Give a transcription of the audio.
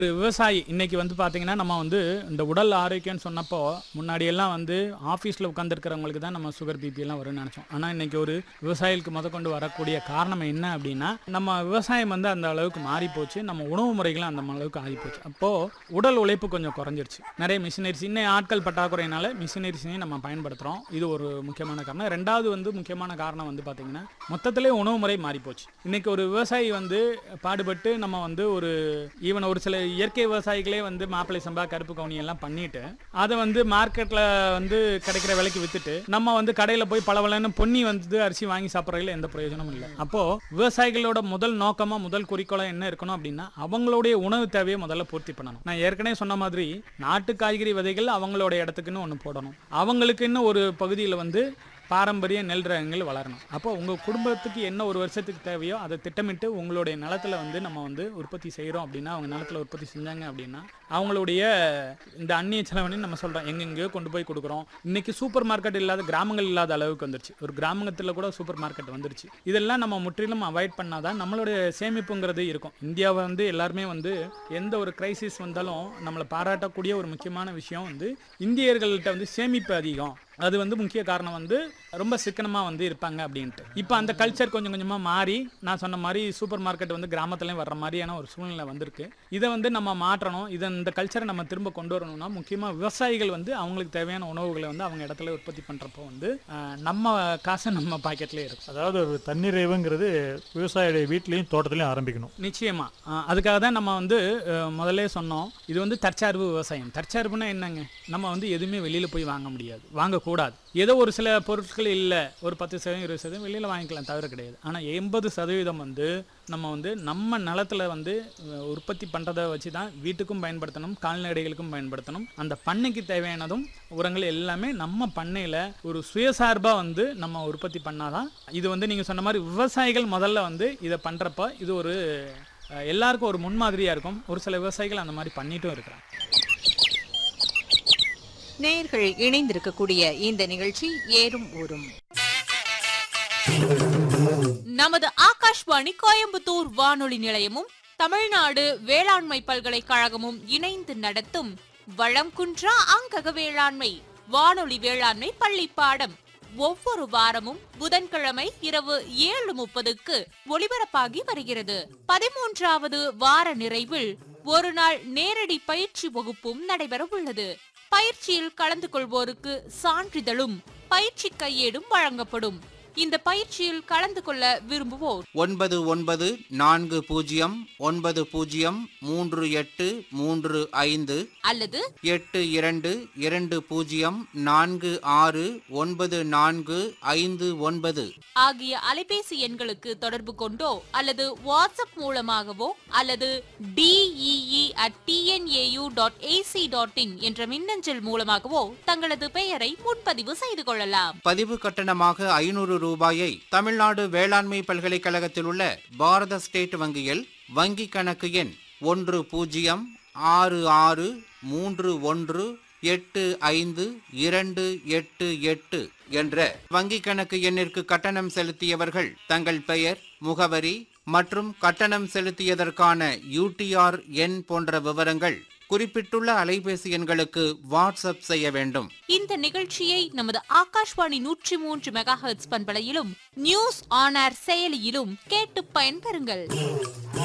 ஒரு விவசாயி இன்னைக்கு வந்து பாத்தீங்கன்னா நம்ம வந்து இந்த உடல் ஆரோக்கியம்னு சொன்னப்போ முன்னாடி எல்லாம் வந்து ஆஃபீஸில் உட்காந்துருக்கிறவங்களுக்கு தான் நம்ம சுகர் பிபி எல்லாம் வரும்னு நினச்சோம் ஆனால் இன்னைக்கு ஒரு விவசாயிகளுக்கு முதற்கொண்டு வரக்கூடிய காரணம் என்ன அப்படின்னா நம்ம விவசாயம் வந்து அந்த அளவுக்கு மாறி போச்சு நம்ம உணவு முறைகளும் அந்த அளவுக்கு ஆறி போச்சு அப்போது உடல் உழைப்பு கொஞ்சம் குறைஞ்சிருச்சு நிறைய மிஷினரிஸ் இன்னும் ஆட்கள் பற்றாக்குறையினால மிஷினரிஸையும் நம்ம பயன்படுத்துகிறோம் இது ஒரு முக்கியமான காரணம் ரெண்டாவது வந்து முக்கியமான காரணம் வந்து பார்த்தீங்கன்னா மொத்தத்திலே உணவு முறை மாறி போச்சு இன்னைக்கு ஒரு விவசாயி வந்து பாடுபட்டு நம்ம வந்து ஒரு ஈவன் ஒரு சில இயற்கை விவசாயிகளே வந்து மாப்பிள்ளை சம்பா கருப்பு கவுனி எல்லாம் பண்ணிட்டு அதை வந்து மார்க்கெட்ல வந்து கிடைக்கிற விலைக்கு வித்துட்டு நம்ம வந்து கடையில போய் பளபளன்னு பொன்னி வந்து அரிசி வாங்கி சாப்பிட்றதுல எந்த பிரயோஜனமும் இல்லை அப்போ விவசாயிகளோட முதல் நோக்கமா முதல் குறிக்கோளா என்ன இருக்கணும் அப்படின்னா அவங்களுடைய உணவு தேவையை முதல்ல பூர்த்தி பண்ணணும் நான் ஏற்கனவே சொன்ன மாதிரி நாட்டு காய்கறி விதைகள் அவங்களோட இடத்துக்குன்னு ஒன்று போடணும் அவங்களுக்குன்னு ஒரு பகுதியில் வந்து பாரம்பரிய நெல் ரகங்கள் வளரணும் அப்போ உங்கள் குடும்பத்துக்கு என்ன ஒரு வருஷத்துக்கு தேவையோ அதை திட்டமிட்டு உங்களுடைய நிலத்துல வந்து நம்ம வந்து உற்பத்தி செய்கிறோம் அப்படின்னா அவங்க நிலத்துல உற்பத்தி செஞ்சாங்க அப்படின்னா அவங்களுடைய இந்த அந்நிய செலவனு நம்ம சொல்கிறோம் எங்கெங்கேயோ கொண்டு போய் கொடுக்குறோம் இன்னைக்கு சூப்பர் மார்க்கெட் இல்லாத கிராமங்கள் இல்லாத அளவுக்கு வந்துருச்சு ஒரு கிராமத்தில் கூட சூப்பர் மார்க்கெட் வந்துருச்சு இதெல்லாம் நம்ம முற்றிலும் அவாய்ட் பண்ணாதான் நம்மளுடைய சேமிப்புங்கிறது இருக்கும் இந்தியாவை வந்து எல்லாருமே வந்து எந்த ஒரு கிரைசிஸ் வந்தாலும் நம்மளை பாராட்டக்கூடிய ஒரு முக்கியமான விஷயம் வந்து இந்தியர்கள்ட்ட வந்து சேமிப்பு அதிகம் அது வந்து முக்கிய காரணம் வந்து ரொம்ப சிக்கனமாக வந்து இருப்பாங்க அப்படின்ட்டு இப்போ அந்த கல்ச்சர் கொஞ்சம் கொஞ்சமாக மாறி நான் சொன்ன மாதிரி சூப்பர் மார்க்கெட் வந்து கிராமத்துலேயும் வர்ற மாதிரியான ஒரு சூழ்நிலை வந்திருக்கு இதை வந்து நம்ம மாற்றணும் இதை இந்த கல்ச்சரை நம்ம திரும்ப கொண்டு வரணும்னா முக்கியமாக விவசாயிகள் வந்து அவங்களுக்கு தேவையான உணவுகளை வந்து அவங்க இடத்துல உற்பத்தி பண்ணுறப்போ வந்து அஹ், நம்ம காசு நம்ம பாக்கெட்லேயே இருக்கும் அதாவது ஒரு தன்னிறைவுங்கிறது விவசாயியுடைய வீட்லேயும் தோட்டத்துலையும் ஆரம்பிக்கணும் நிச்சயமா அஹ், அதுக்காக தான் நம்ம வந்து அஹ், முதல்லே சொன்னோம் இது வந்து தற்சார்பு விவசாயம் தற்சார்புனா என்னங்க நம்ம வந்து எதுவுமே வெளியில போய் வாங்க முடியாது வாங்கக்கூடாது ஏதோ ஒரு சில பொருட்கள் இல்லை ஒரு பத்து சதவீதம் இருபது சதவீதம் வெளியில வாங்கிக்கலாம் தவிர கிடையாது ஆனால் எண்பது சதவீதம் வந்து நம்ம வந்து நம்ம நிலத்துல வந்து அஹ், உற்பத்தி பண்றதை வச்சு தான் வீட்டுக்கும் பயன்படுத்தணும் கால்நடைகளுக்கும் பயன்படுத்தணும் அந்த பண்ணைக்கு தேவையானதும் உரங்கள் எல்லாமே நம்ம பண்ணையில ஒரு சுயசார்பா வந்து நம்ம உற்பத்தி பண்ணாதான் இது வந்து நீங்க சொன்ன மாதிரி விவசாயிகள் முதல்ல வந்து இதை பண்றப்ப இது ஒரு அஹ், எல்லாருக்கும் ஒரு முன்மாதிரியா இருக்கும் ஒரு சில விவசாயிகள் அந்த மாதிரி பண்ணிட்டும் இருக்கிறாங்க நேயர்கள் இணைந்திருக்கக்கூடிய இந்த நிகழ்ச்சி ஏறும் ஊரும் நமது ஆகாஷ்வாணி கோயம்புத்தூர் வானொலி நிலையமும் தமிழ்நாடு வேளாண்மை பல்கலைக்கழகமும் இணைந்து நடத்தும் வளம் குன்றா அங்கக வேளாண்மை வானொலி வேளாண்மை பள்ளி பாடம் ஒவ்வொரு வாரமும் புதன்கிழமை இரவு ஏழு முப்பதுக்கு ஒளிபரப்பாகி வருகிறது பதிமூன்றாவது வார நிறைவில் ஒரு நாள் நேரடி பயிற்சி வகுப்பும் நடைபெற உள்ளது பயிற்சியில் கலந்து கொள்வோருக்கு சான்றிதழும் பயிற்சி கையேடும் வழங்கப்படும் இந்த பயிற்சியில் கலந்து கொள்ள விரும்புவோர் ஒன்பது ஒன்பது நான்கு பூஜ்ஜியம் ஒன்பது பூஜ்ஜியம் மூன்று எட்டு மூன்று ஐந்து அல்லது எட்டு இரண்டு இரண்டு பூஜ்ஜியம் நான்கு ஆறு ஒன்பது நான்கு ஐந்து ஒன்பது ஆகிய அலைபேசி எண்களுக்கு தொடர்பு கொண்டோ அல்லது வாட்ஸ்அப் மூலமாகவோ அல்லது DEE at TNAU dot AC dot in என்ற மின்னஞ்சல் மூலமாகவோ தங்களது பெயரை முன்பதிவு செய்து கொள்ளலாம் பதிவு கட்டணமாக ஐநூறு ரூபாயை தமிழ்நாடு வேளாண்மை பல்கலைக்கழகத்தில் உள்ள பாரத ஸ்டேட் வங்கியில் வங்கி கணக்கு எண் ஒன்று பூஜ்ஜியம் ஆறு ஆறு மூன்று ஒன்று எட்டு ஐந்து இரண்டு எட்டு எட்டு என்ற வங்கி கணக்கு எண்ணிற்கு கட்டணம் செலுத்தியவர்கள் தங்கள் பெயர் முகவரி மற்றும் கட்டணம் செலுத்தியதற்கான யூடிஆர் எண் போன்ற விவரங்கள் குறிப்பிட்டுள்ள அலைபேசி எண்களுக்கு வாட்ஸ்அப் செய்ய வேண்டும் இந்த நிகழ்ச்சியை நமது ஆகாஷ்வாணி நூற்றி மூன்று மெகா ஹெர்ட்ஸ் பண்பலையிலும் நியூஸ் ஆன் ஏர் செயலியிலும் கேட்டு பயன்பெறுங்கள்